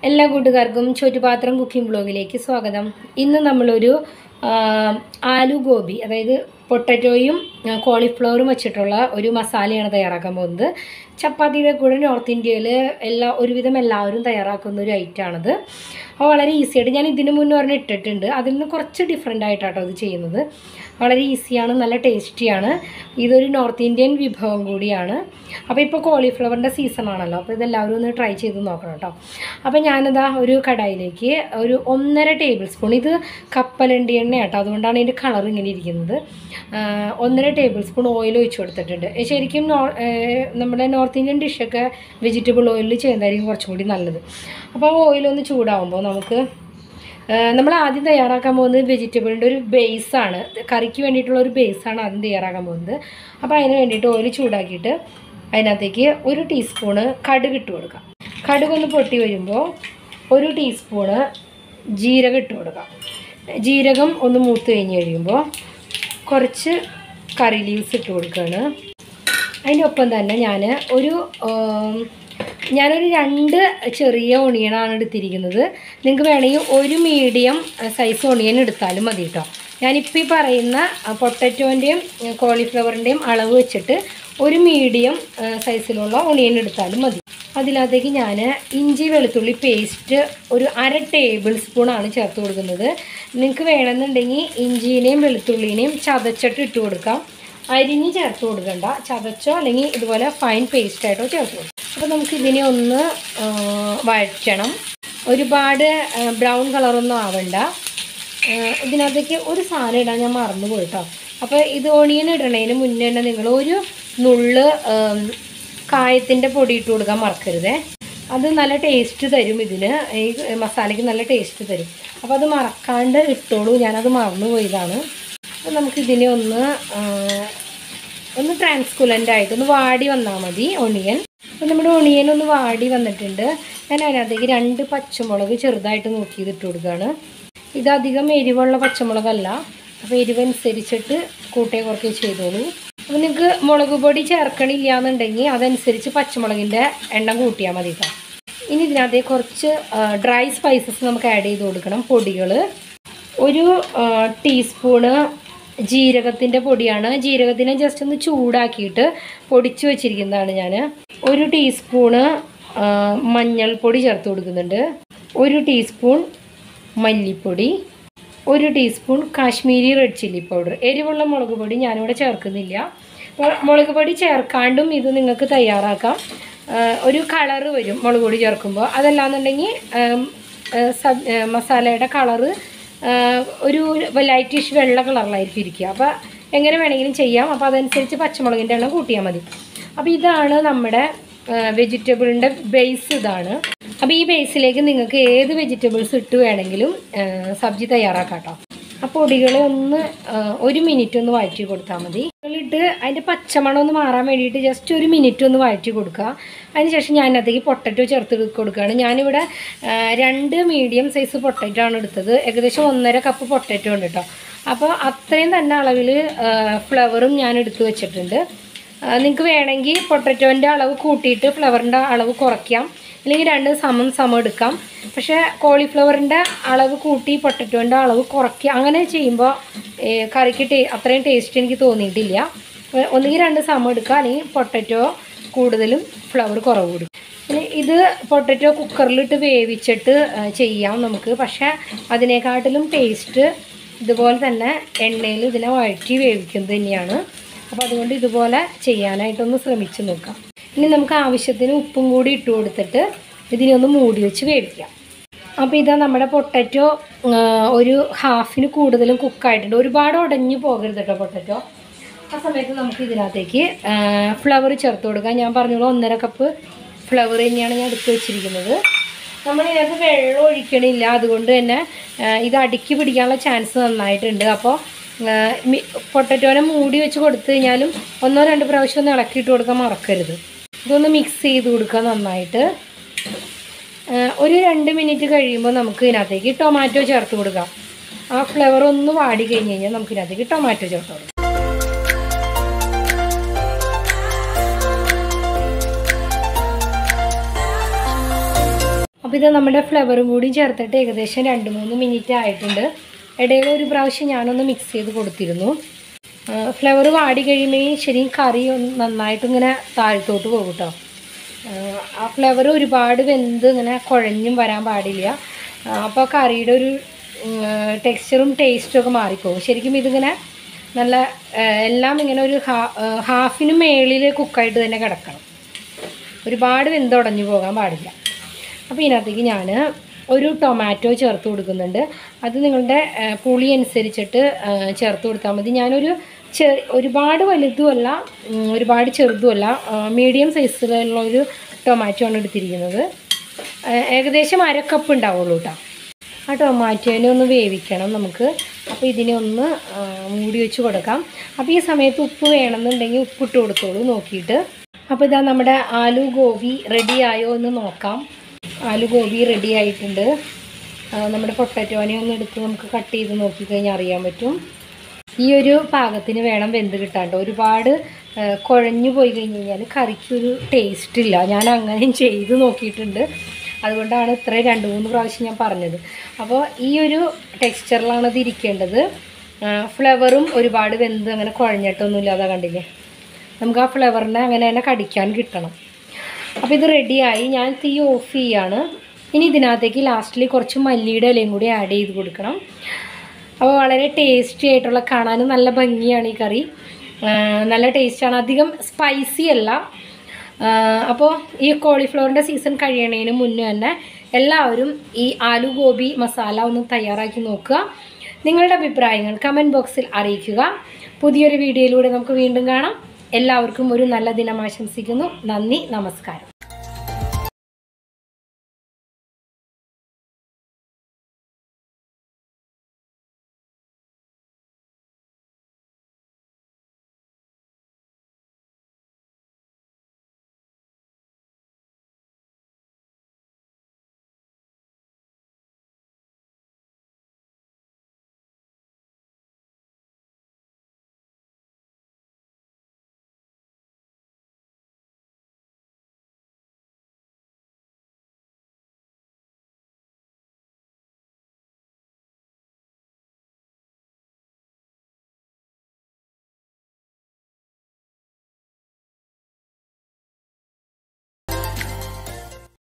എല്ലാ കൂട്ടുകാർക്കും ചുറ്റുപാത്രം കുക്കിംഗ് ബ്ലോഗിലേക്ക് സ്വാഗതം ഇന്ന് നമ്മളൊരു ആ, ആലു ഗോബി അതായത് പൊട്ടറ്റോയും ആ, കോളിഫ്ലവറും വെച്ചിട്ടുള്ള ഒരു മസാലയാണ് തയ്യാറാക്കാൻ പോകുന്നത് ചപ്പാത്തിയുടെ കൂടെ നോർത്ത് ഇന്ത്യയിൽ എല്ലാ ഒരുവിധം എല്ലാവരും തയ്യാറാക്കുന്ന ഒരു ഐറ്റമാണിത് അപ്പോൾ വളരെ ഈസി ആയിട്ട് ഞാൻ ഇതിന് മുന്നേ ഒരെണ്ണം ഇട്ടിട്ടുണ്ട് അതിൽ നിന്ന് കുറച്ച് ഡിഫറെൻ്റ് ആയിട്ടാട്ടോ ഇത് ചെയ്യുന്നത് വളരെ ഈസിയാണ് നല്ല ടേസ്റ്റിയാണ് ഇതൊരു നോർത്ത് ഇന്ത്യൻ വിഭവം കൂടിയാണ് അപ്പോൾ ഇപ്പോൾ കോളിഫ്ലവറിൻ്റെ സീസൺ ആണല്ലോ അപ്പോൾ ഇതെല്ലാവരും ഒന്ന് ട്രൈ ചെയ്ത് നോക്കണം കേട്ടോ അപ്പോൾ ഞാനിതാ ഒരു കടായിലേക്ക് ഒരു ഒന്നര ടേബിൾ സ്പൂൺ ഇത് കപ്പലണ്ടി എണ്ണ കേട്ടോ അതുകൊണ്ടാണ് ഇതിൻ്റെ കളർ ഇങ്ങനെ ഇരിക്കുന്നത് ആ, ഒന്നര ടേബിൾ സ്പൂൺ ഓയിൽ ഒഴിച്ച് കൊടുത്തിട്ടുണ്ട് ഏ, ശരിക്കും നോ ഏ, നമ്മുടെ നോർത്ത് ഇന്ത്യൻ ഡിഷൊക്കെ വെജിറ്റബിൾ ഓയിലിൽ ചെയ്യുന്നതായിരിക്കും കുറച്ചും കൂടി നല്ലത് അപ്പോൾ ഓയിലൊന്ന് ചൂടാവുമ്പോൾ നമുക്ക് നമ്മൾ ആദ്യം തയ്യാറാക്കാൻ പോകുന്നത് വെജിറ്റബിളിൻ്റെ ഒരു ബേസാണ് കറിക്ക് വേണ്ടിയിട്ടുള്ള ഒരു ബേസാണ് ആദ്യം തയ്യാറാക്കാൻ പോകുന്നത് അപ്പോൾ അതിന് വേണ്ടിയിട്ട് ഓയിൽ ചൂടാക്കിയിട്ട് അതിനകത്തേക്ക് ഒരു ടീസ്പൂണ് കടുക് ഇട്ട് കൊടുക്കാം കടുക് ഒന്ന് പൊട്ടി വരുമ്പോൾ ഒരു ടീസ്പൂണ് ജീരകം ഇട്ട് കൊടുക്കാം ജീരകം ഒന്ന് മൂത്ത് കഴിഞ്ഞ് കഴിയുമ്പോൾ കുറച്ച് കറി ലീവ്സ് ഇട്ട് കൊടുക്കുകയാണ് അതിൻ്റെ ഒപ്പം തന്നെ ഞാൻ ഒരു ആം, ഞാനൊരു രണ്ട് ചെറിയ ഒണിയനാണ് എടുത്തിരിക്കുന്നത് നിങ്ങൾക്ക് വേണമെങ്കിൽ ഒരു മീഡിയം സൈസ് ഒണിയൻ എടുത്താലും മതി കേട്ടോ ഞാനിപ്പോൾ ഈ പറയുന്ന പൊട്ടറ്റോൻ്റെയും കോളിഫ്ലവറിൻ്റെയും അളവ് വെച്ചിട്ട് ഒരു മീഡിയം സൈസിലുള്ള ഒണിയൻ എടുത്താലും മതി അതിനകത്തേക്ക് ഞാൻ ഇഞ്ചി വെളുത്തുള്ളി പേസ്റ്റ് ഒരു അര ടേബിൾ സ്പൂണാണ് ചേർത്ത് കൊടുക്കുന്നത് നിങ്ങൾക്ക് വേണമെന്നുണ്ടെങ്കിൽ ഇഞ്ചിനെയും വെളുത്തുള്ളിനെയും ചതച്ചിട്ട് ഇട്ട് കൊടുക്കാം അരിഞ്ഞ് ചേർത്ത് കൊടുക്കണ്ട ചതച്ചോ അല്ലെങ്കിൽ ഇതുപോലെ ഫൈൻ പേസ്റ്റ് ആയിട്ടോ ചേർത്ത് കൊടുക്കും അപ്പോൾ നമുക്ക് ഇതിനെ ഒന്ന് ആ, വഴറ്റണം ഒരുപാട് ബ്രൗൺ കളറൊന്നും ആവണ്ട ആ, ഇതിനകത്തേക്ക് ഒരു സാധനം ഇടാൻ ഞാൻ മറന്നു പോയിട്ടോ അപ്പോൾ ഇത് ഒണിയൻ ഇടണതിന് മുന്നേ തന്നെ നിങ്ങൾ ഒരു നുള്ള് ആം, കായത്തിൻ്റെ പൊടി ഇട്ട് കൊടുക്കാൻ മറക്കരുതേ അത് നല്ല ടേസ്റ്റ് തരും ഇതിന് ഈ മസാലയ്ക്ക് നല്ല ടേസ്റ്റ് തരും അപ്പോൾ അത് മറക്കാണ്ട് ഇട്ടോളൂ ഞാനത് മറന്നു പോയതാണ് അപ്പോൾ നമുക്കിതിനെ ഒന്ന് ആ, ഒന്ന് ട്രാൻസ്കുലൻ്റ് ആയിട്ട് ഒന്ന് വാടി വന്നാൽ മതി ഒണിയൻ അപ്പോൾ നമ്മുടെ ഒണിയൻ ഒന്ന് വാടി വന്നിട്ടുണ്ട് ഞാൻ അതിനകത്തേക്ക് രണ്ട് പച്ചമുളക് ചെറുതായിട്ട് നോക്കിയത് ഇട്ട് കൊടുക്കുകയാണ് ഇതധികം എരിവുള്ള പച്ചമുളകല്ല അപ്പോൾ എരിവനുസരിച്ചിട്ട് കൂട്ടേ കുറയ്ക്കുകയും ചെയ്തോളൂ അപ്പോൾ നിങ്ങൾക്ക് മുളക് പൊടി ചേർക്കണില്ല എന്നുണ്ടെങ്കിൽ അതനുസരിച്ച് പച്ചമുളകിൻ്റെ എണ്ണം കൂട്ടിയാൽ മതി കേട്ടോ ഇനി ഇതിനകത്തേക്ക് കുറച്ച് ഡ്രൈ സ്പൈസസ് നമുക്ക് ആഡ് ചെയ്ത് കൊടുക്കണം പൊടികൾ ഒരു ആ, ടീസ്പൂണ് ജീരകത്തിൻ്റെ പൊടിയാണ് ജീരകത്തിനെ ജസ്റ്റ് ഒന്ന് ചൂടാക്കിയിട്ട് പൊടിച്ച് വെച്ചിരിക്കുന്നതാണ് ഞാൻ ഒരു ടീസ്പൂണ് ആ, മഞ്ഞൾപ്പൊടി ചേർത്ത് കൊടുക്കുന്നുണ്ട് ഒരു ടീസ്പൂൺ മല്ലിപ്പൊടി ഒരു teaspoon Kashmiri red chilli powder എരിവുള്ള മുളക് പൊടി ഞാനിവിടെ ചേർക്കുന്നില്ല അപ്പോൾ മുളക് പൊടി ചേർക്കാണ്ടും ഇത് നിങ്ങൾക്ക് തയ്യാറാക്കാം ആ, ഒരു കളറ് വരും മുളക് പൊടി ചേർക്കുമ്പോൾ അതല്ലാന്നുണ്ടെങ്കിൽ ആം, ആ, സബ് ആ, മസാലയുടെ കളറ് ഒരു ലൈറ്റിഷ് വെള്ള കളറിലായിരിക്കും ഇരിക്കുക അപ്പോൾ എങ്ങനെ വേണമെങ്കിലും ചെയ്യാം അപ്പോൾ അതനുസരിച്ച് പച്ചമുളകിൻ്റെ എണ്ണം കൂട്ടിയാൽ മതി അപ്പോൾ ഇതാണ് നമ്മുടെ വെജിറ്റബിളിൻ്റെ ബേസ് ഇതാണ് അപ്പോൾ ഈ ബേസിലേക്ക് നിങ്ങൾക്ക് ഏത് വെജിറ്റബിൾസ് ഇട്ട് വേണമെങ്കിലും ആ, സബ്ജി തയ്യാറാക്കാം കേട്ടോ ആ പൊടികളെ ഒന്ന് ആ, ഒരു മിനിറ്റ് ഒന്ന് വഴറ്റി കൊടുത്താൽ മതി ഇട്ട് അതിൻ്റെ പച്ചമണം ഒന്ന് മാറാൻ വേണ്ടിയിട്ട് ജസ്റ്റ് ഒരു മിനിറ്റ് ഒന്ന് വഴറ്റി കൊടുക്കുക അതിനുശേഷം ഞാൻ അതിനകത്തേക്ക് പൊട്ടറ്റോ ചേർത്ത് കൊടുക്കുകയാണ് ഞാനിവിടെ ആ, രണ്ട് മീഡിയം സൈസ് പൊട്ടറ്റോ ആണ് എടുത്തത് ഏകദേശം ഒന്നര കപ്പ് പൊട്ടറ്റോ ഉണ്ട് കേട്ടോ അപ്പോൾ അത്രയും തന്നെ അളവിൽ ഫ്ലവറും ഞാൻ എടുത്ത് വെച്ചിട്ടുണ്ട് നിങ്ങൾക്ക് വേണമെങ്കിൽ പൊട്ടറ്റോൻ്റെ അളവ് കൂട്ടിയിട്ട് ഫ്ലവറിൻ്റെ അളവ് കുറയ്ക്കാം അല്ലെങ്കിൽ രണ്ട് സമം സമം എടുക്കാം പക്ഷേ കോളിഫ്ലവറിൻ്റെ അളവ് കൂട്ടി പൊട്ടറ്റോൻ്റെ അളവ് കുറയ്ക്കുക അങ്ങനെ ചെയ്യുമ്പോൾ ഏ, കറിക്ക് ടേ അത്രയും ടേസ്റ്റ് എനിക്ക് തോന്നിയിട്ടില്ല ഏ, ഒന്നുകിൽ രണ്ട് സമം എടുക്കുക അല്ലെങ്കിൽ പൊട്ടറ്റോ കൂടുതലും ഫ്ലവർ കുറവ് കൊടുക്കും ഇനി ഇത് പൊട്ടറ്റോ കുക്കറിലിട്ട് വേവിച്ചിട്ട് ആ, ചെയ്യാം നമുക്ക് പക്ഷേ അതിനെക്കാട്ടിലും ടേസ്റ്റ് ഇതുപോലെ തന്നെ എണ്ണയിൽ ഇതിനെ വഴറ്റി വേവിക്കുന്നത് തന്നെയാണ് അപ്പോൾ അതുകൊണ്ട് ഇതുപോലെ ചെയ്യാനായിട്ടൊന്ന് ശ്രമിച്ച് നോക്കാം ഇനി നമുക്ക് ആവശ്യത്തിന് ഉപ്പും കൂടി ഇട്ട് കൊടുത്തിട്ട് ഇതിനെ ഒന്ന് മൂടി വെച്ച് വേവിക്കാം അപ്പോൾ ഇതാ നമ്മുടെ പൊട്ടറ്റോ ഒരു ഹാഫിന് കൂടുതലും കുക്കായിട്ടുണ്ട് ഒരുപാട് ഉടഞ്ഞു പോകരുത് കേട്ടോ പൊട്ടറ്റോ ആ സമയത്ത് നമുക്ക് ഇതിനകത്തേക്ക് ഫ്ലവർ ചേർത്ത് കൊടുക്കാം ഞാൻ പറഞ്ഞോളൂ ഒന്നര കപ്പ് ഫ്ലവർ തന്നെയാണ് ഞാൻ എടുത്ത് വെച്ചിരിക്കുന്നത് നമ്മൾ ഇതിനകത്ത് വെള്ളം ഒഴിക്കണില്ല അതുകൊണ്ട് തന്നെ ആ, ഇത് അടുക്കി പിടിക്കാനുള്ള ചാൻസ് നന്നായിട്ടുണ്ട് അപ്പോൾ പൊട്ടറ്റോനെ മൂടി വെച്ച് കൊടുത്തു കഴിഞ്ഞാലും ഒന്നോ രണ്ട് പ്രാവശ്യം ഒന്ന് ഇളക്കിയിട്ട് കൊടുക്കാൻ മറക്കരുത് ഇതൊന്ന് മിക്സ് ചെയ്ത് കൊടുക്കുക നന്നായിട്ട് ആ, ഒരു രണ്ട് മിനിറ്റ് കഴിയുമ്പോൾ നമുക്ക് ഇതിനകത്തേക്ക് ടൊമാറ്റോ ചേർത്ത് കൊടുക്കാം ആ ഫ്ലേവർ ഒന്ന് വാടി കഴിഞ്ഞ് കഴിഞ്ഞാൽ നമുക്ക് ഇതിനകത്തേക്ക് ടൊമാറ്റോ ചേർത്ത് കൊടുക്കാം അപ്പോൾ അപ്പോൾ ഇത് നമ്മുടെ ഫ്ലവറും കൂടി ചേർത്തിട്ട് ഏകദേശം രണ്ട് മൂന്ന് മിനിറ്റ് ആയിട്ടുണ്ട് ഇടയിൽ ഒരു പ്രാവശ്യം ഞാനൊന്ന് മിക്സ് ചെയ്ത് കൊടുത്തിരുന്നു ഫ്ലവർ വാടി കഴിയുമ്പോൾ ശരിയും കറി ഒന്ന് നന്നായിട്ട് ഇങ്ങനെ താഴ്ത്തോട്ട് പോകും കേട്ടോ ആ ഫ്ലവർ ഒരുപാട് വെന്ത് ഇങ്ങനെ കുഴഞ്ഞും വരാൻ പാടില്ല അപ്പോൾ കറിയുടെ ഒരു ടെക്സ്ചറും ടേസ്റ്റും ഒക്കെ മാറിപ്പോകും ശരിക്കും ഇതിങ്ങനെ നല്ല ആ, എല്ലാം ഇങ്ങനെ ഒരു ഹാ ഹാഫിന് മേളിൽ കുക്കായിട്ട് തന്നെ കിടക്കണം ഒരുപാട് വെന്തുടഞ്ഞു പോകാൻ പാടില്ല അപ്പോൾ ഇതിനകത്തേക്ക് ഞാൻ ഒരു ടൊമാറ്റോ ചേർത്ത് കൊടുക്കുന്നുണ്ട് അത് നിങ്ങളുടെ ആ, പുളി അനുസരിച്ചിട്ട് ആ, ചേർത്ത് കൊടുത്താൽ മതി ഞാനൊരു ചെ ഒരുപാട് വലുതുമല്ല ഉം, ഒരുപാട് ചെറുതുമല്ല മീഡിയം സൈസിലുള്ള ഒരു ടൊമാറ്റോ ആണ് എടുത്തിരിക്കുന്നത് ആ, ഏകദേശം അര കപ്പ് ഉണ്ടാവുള്ളൂ കേട്ടോ ആ ടൊമാറ്റോനെ ഒന്ന് വേവിക്കണം നമുക്ക് അപ്പോൾ ഇതിനെ ഒന്ന് ആ, മൂടി വെച്ച് കൊടുക്കാം അപ്പോൾ ഈ സമയത്ത് ഉപ്പ് വേണമെന്നുണ്ടെങ്കിൽ ഉപ്പിട്ട് കൊടുത്തോളൂ നോക്കിയിട്ട് അപ്പോൾ ഇതാ നമ്മുടെ ആലു ഗോബി റെഡി ആയോ എന്ന് നോക്കാം ആലു ഗോബി റെഡി ആയിട്ടുണ്ട് ആ, നമ്മുടെ പൊട്ടറ്റോനെ ഒന്ന് എടുത്ത് നമുക്ക് കട്ട് ചെയ്ത് നോക്കിക്കഴിഞ്ഞാൽ അറിയാൻ പറ്റും ഈ ഒരു പാകത്തിന് വേണം വെന്ത് കിട്ടാണ്ട് ഒരുപാട് ആ, കുഴഞ്ഞു പോയി കഴിഞ്ഞ് കഴിഞ്ഞാൽ കറിക്കൊരു ടേസ്റ്റ് ഇല്ല ഞാൻ അങ്ങനെയും ചെയ്ത് നോക്കിയിട്ടുണ്ട് അതുകൊണ്ടാണ് ഇത്രയും രണ്ട് മൂന്ന് പ്രാവശ്യം ഞാൻ പറഞ്ഞത് അപ്പോൾ ഈ ഒരു ടെക്സ്ചറിലാണ് ഇത് ഇരിക്കേണ്ടത് ഫ്ലവറും ഒരുപാട് വെന്ത് അങ്ങനെ കുഴഞ്ഞിട്ടൊന്നും ഇല്ലാതെ കണ്ടില്ലേ നമുക്ക് ആ ഫ്ലവറിനെ അങ്ങനെ തന്നെ കടിക്കാൻ കിട്ടണം അപ്പോൾ ഇത് റെഡിയായി ഞാൻ തീ ഓഫ് ചെയ്യാണ് ഇനി ഇതിനകത്തേക്ക് ലാസ്റ്റിൽ കുറച്ച് മല്ലിയുടെ ഇലയും കൂടി ആഡ് ചെയ്ത് കൊടുക്കണം അപ്പോൾ വളരെ ടേസ്റ്റി ആയിട്ടുള്ള കാണാനും നല്ല ഭംഗിയാണ് ഈ കറി ആ, നല്ല ടേസ്റ്റാണ് അധികം സ്പൈസി അല്ല ആ, അപ്പോൾ ഈ കോളിഫ്ലവറിൻ്റെ സീസൺ കഴിയണതിന് മുന്നേ തന്നെ എല്ലാവരും ഈ ആലു ഗോബി മസാല ഒന്ന് തയ്യാറാക്കി നോക്കുക നിങ്ങളുടെ അഭിപ്രായങ്ങൾ കമൻറ്റ് ബോക്സിൽ അറിയിക്കുക പുതിയൊരു വീഡിയോയിലൂടെ നമുക്ക് വീണ്ടും കാണാം എല്ലാവർക്കും ഒരു നല്ല ദിനം ആശംസിക്കുന്നു നന്ദി നമസ്കാരം